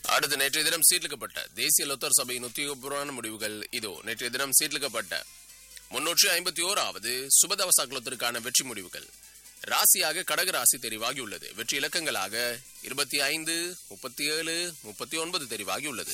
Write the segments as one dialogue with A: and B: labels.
A: அடுத்து நேற்றைய தினம் சீர்லிக்கப்பட்ட தேசிய லொத்தர் சபையின் உத்தியோகபூர்வமான முடிவுகள் இதோ நேற்றைய தினம் சீர்லிக்கப்பட்ட முன்னூற்றி ஐம்பத்தி ஓராவது சுபதவசா குலத்திற்கான வெற்றி முடிவுகள் ராசியாக கடக ராசி தெரிவாகியுள்ளது வெற்றி இலக்கங்களாக இருபத்தி ஐந்து முப்பத்தி ஏழு முப்பத்தி ஒன்பது தெரிவாகியுள்ளது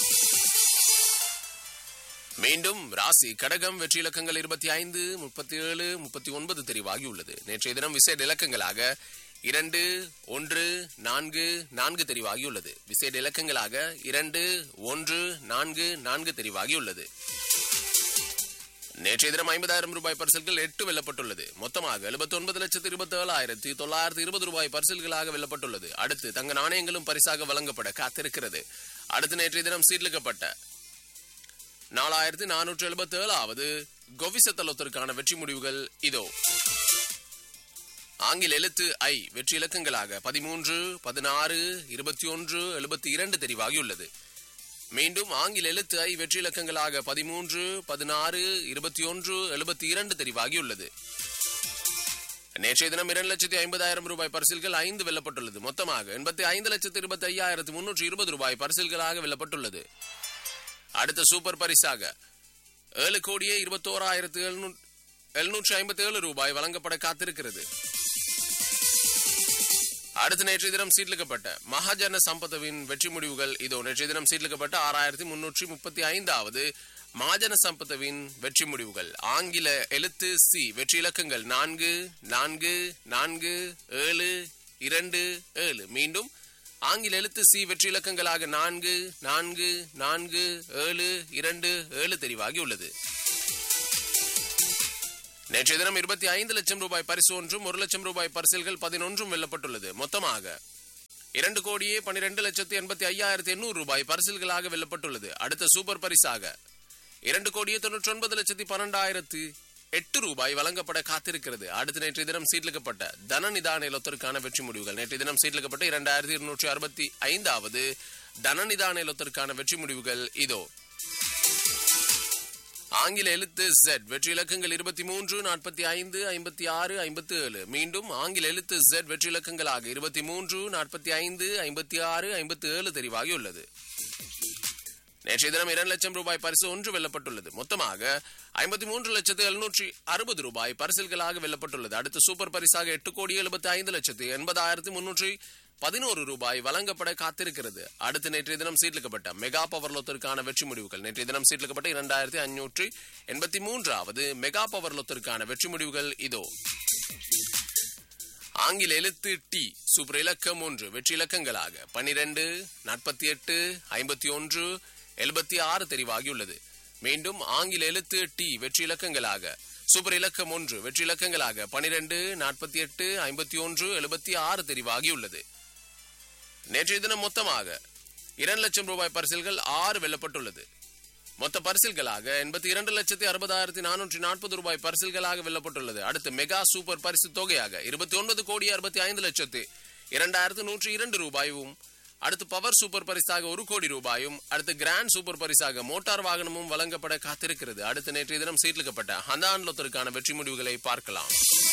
A: மீண்டும் ராசி கடகம் வெற்றி இலக்கங்கள் இருபத்தி ஐந்து முப்பத்தி ஏழு முப்பத்தி ஒன்பது தெரிவாகியுள்ளது நேற்றைய தினம் விசேட இலக்கங்களாக இரண்டு ஒன்று நான்கு நான்கு தெரிவாகியுள்ளது விசேட இலக்கங்களாக இரண்டு ஒன்று நான்கு நான்கு தெரிவாகியுள்ளது நேற்றைய தினம் ஐம்பதாயிரம் ரூபாய் பரிசல்கள் எட்டு வெல்லப்பட்டுள்ளது மொத்தமாக எழுபத்தி ஒன்பது லட்சத்து இருபத்தி ஏழாயிரத்தி தொள்ளாயிரத்தி இருபது ரூபாய் பரிசல்களாக வெல்லப்பட்டுள்ளது அடுத்து தங்க நாணயங்களும் பரிசாக வழங்கப்பட காத்திருக்கிறது அடுத்து நேற்றைய தினம் சீர்லிக்கப்பட்ட நாலாயிரத்தி நானூற்று எழுபத்தி ஏழாவது கொவிசத்தலத்திற்கான வெற்றி முடிவுகள் இதோ ஆங்கில எழுத்து ஐ வெற்றி இலக்கங்களாக பதிமூன்று பதினாறு இருபத்தி ஒன்று எழுபத்தி இரண்டு தெரிவாகியுள்ளது மீண்டும் ஆங்கில எழுத்து ஐ வெற்றி இலக்கங்களாக பதிமூன்று பதினாறு இருபத்தி ஒன்று எழுபத்தி இரண்டு தெரிவாகியுள்ளது நேற்றைய தினம் இரண்டு லட்சத்தி ஐம்பதாயிரம் ரூபாய் பரிசில்கள் ஐந்து வெல்லப்பட்டுள்ளது மொத்தமாக எண்பத்தி ஐந்து லட்சத்தி இருபத்தி ஐயாயிரத்தி முன்னூற்றி இருபது ரூபாய் பரிசில்களாக வெல்லப்பட்டுள்ளது அடுத்த சூப்பர் பரிசாக ஏழு கோடியே இருபத்தோராயிரத்து எழுநூற்றி ஐம்பத்தி ஏழு ரூபாய் வழங்கப்பட காத்திருக்கிறது அடுத்த நேற்றைய தினம் சீட்லிக்கப்பட்ட மகாஜன சம்பதவின் வெற்றி முடிவுகள் இதோ நேற்றைய தினம் சீட்லிக்கப்பட்ட ஆறாயிரத்தி முன்னூற்றி முப்பத்தி ஐந்தாவது மகாஜன சம்பதவின் வெற்றி முடிவுகள் ஆங்கில எழுத்து சி வெற்றி இலக்கங்கள் நான்கு நான்கு நான்கு ஏழு இரண்டு ஏழு மீண்டும் ஆங்கில எழுத்து சி வெற்றி இலக்கங்களாக நான்கு நான்கு நான்கு ஏழு இரண்டு ஏழு தெரிவாகி உள்ளது நேற்றைய தினம் இருபத்தி ஐந்து லட்சம் ரூபாய் பரிசு ஒன்றும் ஒரு லட்சம் ரூபாய் பரிசில்கள் பதினொன்றும் வெல்லப்பட்டுள்ளது மொத்தமாக இரண்டு கோடியே பனிரெண்டு லட்சத்தி எண்பத்தி ஐயாயிரத்தி எண்ணூறு ரூபாய் பரிசில்களாக வெல்லப்பட்டுள்ளது அடுத்த சூப்பர் பரிசாக இரண்டு கோடியே தொன்னூற்றி ஒன்பது லட்சத்தி பன்னெண்டாயிரத்து எட்டு ரூபாய் வழங்கப்பட காத்திருக்கிறது அடுத்து நேற்றைய தினம் சீட்லிக்கப்பட்ட தன நிதான இலத்திற்கான வெற்றி முடிவுகள் நேற்றைய தினம் சீட்லிக்கப்பட்ட இரண்டாயிரத்தி இருநூற்றி அறுபத்தி ஐந்தாவது தன நிதான இலத்திற்கான வெற்றி முடிவுகள் இதோ ஆங்கில எழுத்து Z வெற்றி இலக்கங்கள் இருபத்தி மூன்று நாற்பத்தி ஐந்து ஐம்பத்தி ஆறு ஐம்பத்தி ஏழு மீண்டும் ஆங்கில எழுத்து Z வெற்றி இலக்கங்களாக இருபத்தி மூன்று நாற்பத்தி ஐந்து ஐம்பத்தி ஆறு ஐம்பத்தி ஏழு தெரிவாகியுள்ளது நேற்றைய தினம் இரண்டு லட்சம் ரூபாய் பரிசு ஒன்று வெல்லப்பட்டுள்ளது மொத்தமாக ஐம்பத்தி மூன்று லட்சத்து எழுநூற்றி அறுபது ரூபாய் பரிசில்களாக வெல்லப்பட்டுள்ளது அடுத்த சூப்பர் பரிசாக எட்டு கோடி எழுபத்தி ஐந்து லட்சத்து எண்பதாயிரத்தி முன்னூற்றி பதினோரு ரூபாய் வழங்கப்பட காத்திருக்கிறது அடுத்து நேற்றைய தினம் சீட்லிக்கப்பட்ட மெகா பவர் லொத்திற்கான வெற்றி முடிவுகள் நேற்றைய தினம் சீட்லிக்கப்பட்ட இரண்டாயிரத்தி ஐநூற்றி எண்பத்தி மூன்றாவது மெகா பவர் லொத்திற்கான வெற்றி முடிவுகள் இதோ ஆங்கில எழுத்து டி சூப்பர் இலக்கம் ஒன்று வெற்றி இலக்கங்களாக பனிரெண்டு நாற்பத்தி எட்டு ஐம்பத்தி ஒன்று எழுபத்தி ஆறு தெரிவாகியுள்ளது மீண்டும் ஆங்கில எழுத்து டி வெற்றி இலக்கங்களாக சூப்பர் இலக்கம் ஒன்று வெற்றி இலக்கங்களாக பனிரெண்டு நாற்பத்தி எட்டு ஐம்பத்தி ஒன்று எழுபத்தி ஆறு தெரிவாகியுள்ளது நேற்றைய தினம் மொத்தமாக இரண்டு லட்சம் ரூபாய் பரிசில்கள் ஆறு வெல்லப்பட்டுள்ளது மொத்த பரிசில்களாக எண்பத்தி இரண்டு லட்சத்தி அறுபதாயிரத்தி நானூற்றி நாற்பது ரூபாய் பரிசில்களாக வெல்லப்பட்டுள்ளது அடுத்து மெகா சூப்பர் பரிசு தொகையாக இருபத்தி ஒன்பது கோடி அறுபத்தி ஐந்து லட்சத்து இரண்டாயிரத்து நூற்றி இரண்டு ரூபாயும் அடுத்து பவர் சூப்பர் பரிசாக ஒரு கோடி ரூபாயும் அடுத்து கிராண்ட் சூப்பர் பரிசாக மோட்டார் வாகனமும் வழங்கப்பட காத்திருக்கிறது அடுத்து நேற்றைய தினம் சீட்லிக்கப்பட்ட ஹந்தான் லொத்தருக்கான வெற்றி முடிவுகளை பார்க்கலாம்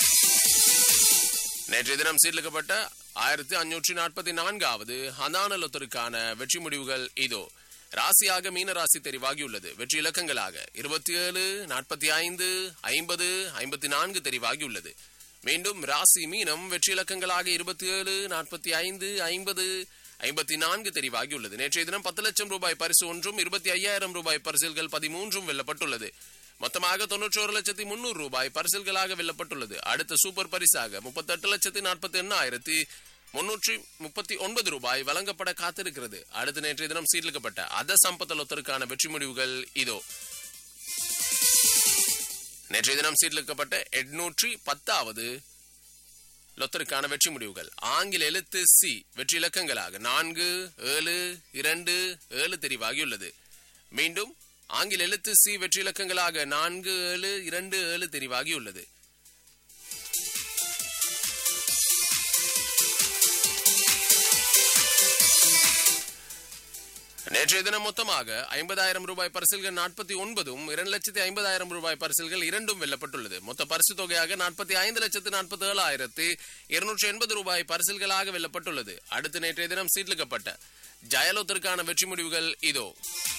A: நேற்றைய தினம் சீட்லிக்கப்பட்ட ஆயிரத்தி அஞ்சூற்றி நாற்பத்தி நான்காவது ஹந்தான லொத்தருக்கான வெற்றி முடிவுகள் இதோ ராசியாக மீன ராசி தெரிவாகியுள்ளது வெற்றி இலக்கங்களாக இருபத்தி ஏழு நாற்பத்தி ஐந்து ஐம்பது ஐம்பத்தி நான்கு தெரிவாகியுள்ளது மீண்டும் ராசி மீனம் வெற்றி இலக்கங்களாக இருபத்தி ஏழு நாற்பத்தி ஐந்து ஐம்பது ஐம்பத்தி நான்கு தெரிவாகியுள்ளது நேற்றைய தினம் பத்து லட்சம் ரூபாய் பரிசு ஒன்றும் இருபத்தி ஐயாயிரம் ரூபாய் பரிசில்கள் பதிமூன்றும் வெல்லப்பட்டுள்ளது மொத்தமாக தொன்னூற்றி ஒரு லட்சத்தி முன்னூறு ரூபாய் பரிசில்களாக வெல்லப்பட்டுள்ளது அடுத்த சூப்பர் பரிசாக முப்பத்தெட்டு லட்சத்தி நாற்பத்தி எண்ணாயிரத்தி முன்னூற்றி முப்பத்தி ஒன்பது ரூபாய் வழங்கப்பட காத்திருக்கிறது அடுத்த நேற்றைய தினம் சீர்லிக்கப்பட்ட அத சம்பத்த லொத்தருக்கான வெற்றி முடிவுகள் இதோ நேற்றைய தினம் சீர்லிக்கப்பட்ட எட்நூற்றி பத்தாவது லொத்தருக்கான வெற்றி முடிவுகள் ஆங்கில எழுத்து சி வெற்றி இலக்கங்களாக நான்கு ஏழு இரண்டு ஏழு தெரிவாகியுள்ளது மீண்டும் ஆங்கில எழுத்து சி வெற்றி இலக்கங்களாக நான்கு ஏழு இரண்டு ஏழு தெரிவாகியுள்ளது நேற்றைய தினம் மொத்தமாக ஐம்பதாயிரம் ரூபாய் பரிசில்கள் நாற்பத்தி ஒன்பதும் இரண்டு லட்சத்தி ஐம்பதாயிரம் ரூபாய் பரிசில்கள் இரண்டும் வெல்லப்பட்டுள்ளது மொத்த பரிசு தொகையாக நாற்பத்தி ஐந்து லட்சத்து நாற்பத்தி ஏழாயிரத்தி இருநூற்றி எண்பது ரூபாய் பரிசில்களாக வெல்லப்பட்டுள்ளது அடுத்து நேற்றைய தினம் சீட்லிக்கப்பட்ட ஜயலோத்திற்கான வெற்றி முடிவுகள் இதோ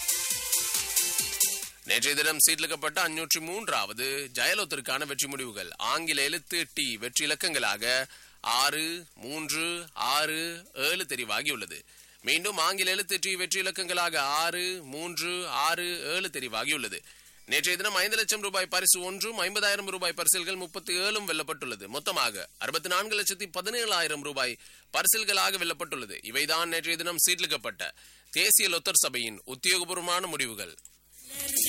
A: நேற்றைய தினம் சீட்லிக்கப்பட்ட அஞ்சூற்றி மூன்றாவது ஜயலோத்திற்கான வெற்றி முடிவுகள் ஆங்கில எழுத்து டி வெற்றி இலக்கங்களாக ஆறு மூன்று ஆறு ஏழு தெரிவாகியுள்ளது மீண்டும் ஆங்கில எழுத்து டி வெற்றி இலக்கங்களாக ஆறு மூன்று ஆறு ஏழு தெரிவாகியுள்ளது நேற்றைய தினம் ஐந்து லட்சம் ரூபாய் பரிசு ஒன்றும் ஐம்பதாயிரம் ரூபாய் பரிசில்கள் முப்பத்தி ஏழும் வெல்லப்பட்டுள்ளது மொத்தமாக அறுபத்தி நான்கு லட்சத்தி பதினேழாயிரம் ரூபாய் பரிசில்களாக வெல்லப்பட்டுள்ளது இவைதான் நேற்றைய தினம் சீட்லிக்கப்பட்ட தேசிய லொத்தர் சபையின் உத்தியோகபூர்வமான முடிவுகள்